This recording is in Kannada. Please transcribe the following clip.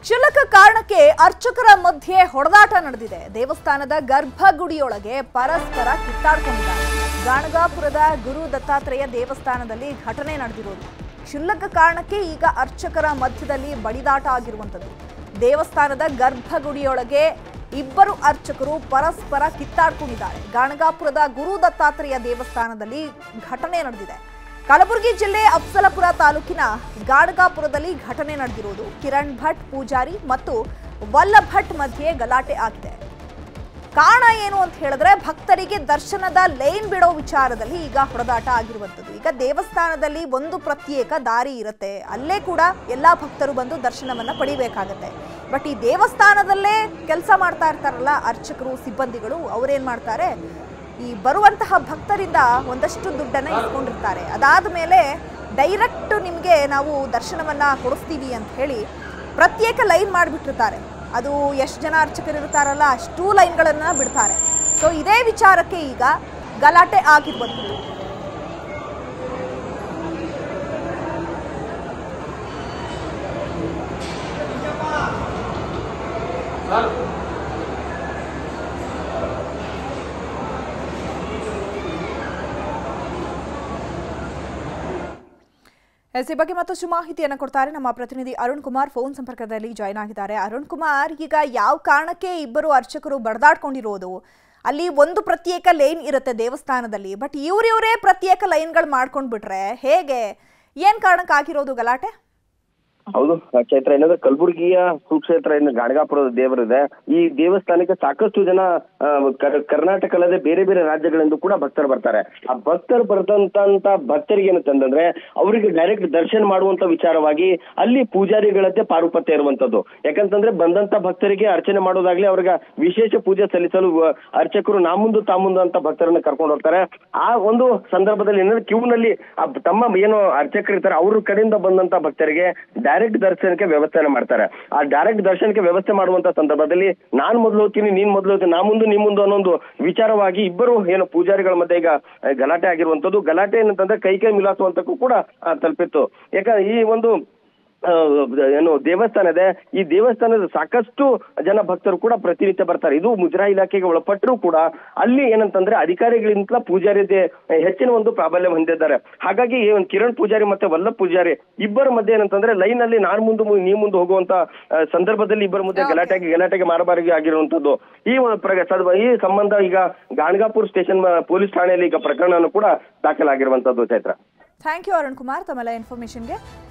ಕ್ಷುಲ್ಲಕ ಕಾರಣಕ್ಕೆ ಅರ್ಚಕರ ಮಧ್ಯೆ ಹೊಡೆದಾಟ ನಡೆದಿದೆ ದೇವಸ್ಥಾನದ ಗರ್ಭಗುಡಿಯೊಳಗೆ ಪರಸ್ಪರ ಕಿತ್ತಾಡ್ಕೊಂಡಿದ್ದಾರೆ ಗಾಣಗಾಪುರದ ಗುರು ದತ್ತಾತ್ರೇಯ ದೇವಸ್ಥಾನದಲ್ಲಿ ಘಟನೆ ನಡೆದಿರೋದು ಕ್ಷುಲ್ಲಕ ಕಾರಣಕ್ಕೆ ಈಗ ಅರ್ಚಕರ ಮಧ್ಯದಲ್ಲಿ ಬಡಿದಾಟ ಆಗಿರುವಂಥದ್ದು ದೇವಸ್ಥಾನದ ಗರ್ಭಗುಡಿಯೊಳಗೆ ಇಬ್ಬರು ಅರ್ಚಕರು ಪರಸ್ಪರ ಕಿತ್ತಾಡ್ಕೊಂಡಿದ್ದಾರೆ ಗಾಣಗಾಪುರದ ಗುರು ದತ್ತಾತ್ರೇಯ ದೇವಸ್ಥಾನದಲ್ಲಿ ಘಟನೆ ನಡೆದಿದೆ ಕಲಬುರಗಿ ಜಿಲ್ಲೆ ಅಫ್ಸಲಪುರ ತಾಲೂಕಿನ ಗಾಣಗಾಪುರದಲ್ಲಿ ಘಟನೆ ನಡೆದಿರುವುದು ಕಿರಣ್ ಭಟ್ ಪೂಜಾರಿ ಮತ್ತು ವಲ್ಲಭ್ ಭಟ್ ಮಧ್ಯೆ ಗಲಾಟೆ ಆಗಿದೆ ಕಾರಣ ಏನು ಅಂತ ಹೇಳಿದ್ರೆ ಭಕ್ತರಿಗೆ ದರ್ಶನದ ಲೈನ್ ಬಿಡೋ ವಿಚಾರದಲ್ಲಿ ಈಗ ಹೊಡೆದಾಟ ಆಗಿರುವಂಥದ್ದು ಈಗ ದೇವಸ್ಥಾನದಲ್ಲಿ ಒಂದು ಪ್ರತ್ಯೇಕ ದಾರಿ ಇರುತ್ತೆ ಅಲ್ಲೇ ಕೂಡ ಎಲ್ಲಾ ಭಕ್ತರು ಬಂದು ದರ್ಶನವನ್ನ ಪಡಿಬೇಕಾಗತ್ತೆ ಬಟ್ ಈ ದೇವಸ್ಥಾನದಲ್ಲೇ ಕೆಲಸ ಮಾಡ್ತಾ ಇರ್ತಾರಲ್ಲ ಅರ್ಚಕರು ಸಿಬ್ಬಂದಿಗಳು ಅವರೇನ್ ಮಾಡ್ತಾರೆ ಈ ಬರುವಂತಹ ಭಕ್ತರಿಂದ ಒಂದಷ್ಟು ದುಡ್ಡನ್ನ ಇಸ್ಕೊಂಡಿರ್ತಾರೆ ಅದಾದ ಮೇಲೆ ಡೈರೆಕ್ಟ್ ನಿಮಗೆ ನಾವು ದರ್ಶನವನ್ನ ಕೊಡಿಸ್ತೀವಿ ಅಂತ ಹೇಳಿ ಪ್ರತ್ಯೇಕ ಲೈನ್ ಮಾಡಿಬಿಟ್ಟಿರ್ತಾರೆ ಅದು ಎಷ್ಟು ಜನ ಅರ್ಚಕರು ಇರ್ತಾರಲ್ಲ ಅಷ್ಟೂ ಲೈನ್ಗಳನ್ನು ಬಿಡ್ತಾರೆ ಸೊ ಇದೇ ವಿಚಾರಕ್ಕೆ ಈಗ ಗಲಾಟೆ ಆಗಿರುವಂಥದ್ದು ಎಸ್ ಈ ಬಗ್ಗೆ ಮತ್ತಷ್ಟು ಮಾಹಿತಿಯನ್ನು ಕೊಡ್ತಾರೆ ನಮ್ಮ ಪ್ರತಿನಿಧಿ ಅರುಣ್ ಕುಮಾರ್ ಫೋನ್ ಸಂಪರ್ಕದಲ್ಲಿ ಜಾಯ್ನ್ ಆಗಿದ್ದಾರೆ ಅರುಣ್ ಕುಮಾರ್ ಈಗ ಯಾವ ಕಾರಣಕ್ಕೆ ಇಬ್ಬರು ಅರ್ಚಕರು ಬಡದಾಡ್ಕೊಂಡಿರೋದು ಅಲ್ಲಿ ಒಂದು ಪ್ರತ್ಯೇಕ ಲೈನ್ ಇರುತ್ತೆ ದೇವಸ್ಥಾನದಲ್ಲಿ ಬಟ್ ಇವ್ರಿವ್ರೇ ಪ್ರತ್ಯೇಕ ಲೈನ್ಗಳು ಮಾಡ್ಕೊಂಡು ಬಿಟ್ರೆ ಹೇಗೆ ಏನ್ ಕಾರಣಕ್ಕಾಗಿರೋದು ಗಲಾಟೆ ಹೌದು ಚೈತ್ರ ಏನಂದ್ರೆ ಕಲಬುರಗಿಯ ಸುಕ್ಷೇತ್ರ ಏನು ಗಾಣಗಾಪುರದ ದೇವರಿದೆ ಈ ದೇವಸ್ಥಾನಕ್ಕೆ ಸಾಕಷ್ಟು ಜನ ಆ, ಕರ್- ಕರ್ನಾಟಕ ಅಲ್ಲದೆ ಬೇರೆ ಬೇರೆ ರಾಜ್ಯಗಳಿಂದ ಕೂಡ ಭಕ್ತರು ಬರ್ತಾರೆ ಆ ಭಕ್ತರು ಬರ್ತಂತ ಭಕ್ತರಿಗೆ ಏನಂತಂದ್ರೆ ಅವರಿಗೆ ಡೈರೆಕ್ಟ್ ದರ್ಶನ ಮಾಡುವಂತ ವಿಚಾರವಾಗಿ ಅಲ್ಲಿ ಪೂಜಾರಿಗಳದ್ದೇ ಪಾರುಪತ್ಯ ಇರುವಂತದ್ದು ಯಾಕಂತಂದ್ರೆ ಬಂದಂತ ಭಕ್ತರಿಗೆ ಅರ್ಚನೆ ಮಾಡೋದಾಗ್ಲಿ ಅವ್ರಿಗೆ ವಿಶೇಷ ಪೂಜೆ ಸಲ್ಲಿಸಲು ವ- ಅರ್ಚಕರು ನಾಮುಂದು ತಾಮುಂದು ಅಂತ ಭಕ್ತರನ್ನ ಕರ್ಕೊಂಡು ಹೋಗ್ತಾರೆ ಆ ಒಂದು ಸಂದರ್ಭದಲ್ಲಿ ಏನಂದ್ರೆ ಕ್ಯೂನಲ್ಲಿ ಆ ತಮ್ಮ ಏನು ಅರ್ಚಕರು ಇರ್ತಾರೆ ಅವ್ರ ಕಡೆಯಿಂದ ಬಂದಂತ ಭಕ್ತರಿಗೆ ಡೈರೆಕ್ಟ್ ದರ್ಶನಕ್ಕೆ ವ್ಯವಸ್ಥೆನ ಮಾಡ್ತಾರೆ ಆ ಡೈರೆಕ್ಟ್ ದರ್ಶನಕ್ಕೆ ವ್ಯವಸ್ಥೆ ಮಾಡುವಂತ ಸಂದರ್ಭದಲ್ಲಿ ನಾನ್ ಮೊದಲು ಹೋಗ್ತೀನಿ ನೀನ್ ಮೊದಲು ಹೋಗ್ತೀನಿ ನಾ ಮುಂದೆ ನೀ ಮುಂದೆ ಅನ್ನೋ ಒಂದು ವಿಚಾರವಾಗಿ ಇಬ್ಬರು ಏನು ಪೂಜಾರಿಗಳ ಮಧ್ಯೆ ಈಗ ಆ, ಗಲಾಟೆ ಆಗಿರುವಂತದ್ದು ಗಲಾಟೆ ಏನಂತಂದ್ರೆ ಕೈ ಕೈ ಮಿಲಾಸುವಂತಕ್ಕೂ ಕೂಡ ಆ, ತಲುಪಿತ್ತು ಯಾಕಂದ್ರೆ ಈ ಒಂದು ಆ, ಏನು ದೇವಸ್ಥಾನ ಇದೆ ಈ ದೇವಸ್ಥಾನದ ಸಾಕಷ್ಟು ಜನ ಭಕ್ತರು ಕೂಡ ಪ್ರತಿನಿತ್ಯ ಬರ್ತಾರೆ ಇದು ಮುಜರಾ ಇಲಾಖೆಗೆ ಒಳಪಟ್ಟರೂ ಕೂಡ ಅಲ್ಲಿ ಏನಂತಂದ್ರೆ ಅಧಿಕಾರಿಗಳಿಂದ ಪೂಜಾರಿದೆ ಹೆಚ್ಚಿನ ಒಂದು ಪ್ರಾಬಲ್ಯ ಹೊಂದಿದ್ದಾರೆ ಹಾಗಾಗಿ ಈ ಒಂದು ಕಿರಣ್ ಪೂಜಾರಿ ಮತ್ತೆ ವಲ್ಲಭ್ ಪೂಜಾರಿ ಇಬ್ಬರ ಮಧ್ಯೆ ಏನಂತಂದ್ರೆ ಲೈನ್ ಅಲ್ಲಿ ನಾನ್ ಮುಂದೆ ಮು- ನೀ ಮುಂದೆ ಹೋಗುವಂತ ಆ, ಸಂದರ್ಭದಲ್ಲಿ ಇಬ್ಬರ ಮಧ್ಯೆ ಗಲಾಟೆಗೆ ಗಲಾಟೆಗೆ ಮಾರಬಾರಿಗೆ ಆಗಿರುವಂತದ್ದು ಈ ಒಂದು ಪ್ರ- ಸದ್- ಈ ಸಂಬಂಧ ಈಗ ಗಾಣಗಾಪುರ್ ಸ್ಟೇಷನ್ ಪೊಲೀಸ್ ಠಾಣೆಯಲ್ಲಿ ಈಗ ಪ್ರಕರಣವನ್ನು ಕೂಡ ದಾಖಲಾಗಿರುವಂತದ್ದು ಚೈತ್ರ ಥ್ಯಾಂಕ್ ಯು ಅರುಣ್ ಕುಮಾರ್ ತಮ್ಮೆಲ್ಲ ಇನ್ಫಾರ್ಮೇಶನ್ಗೆ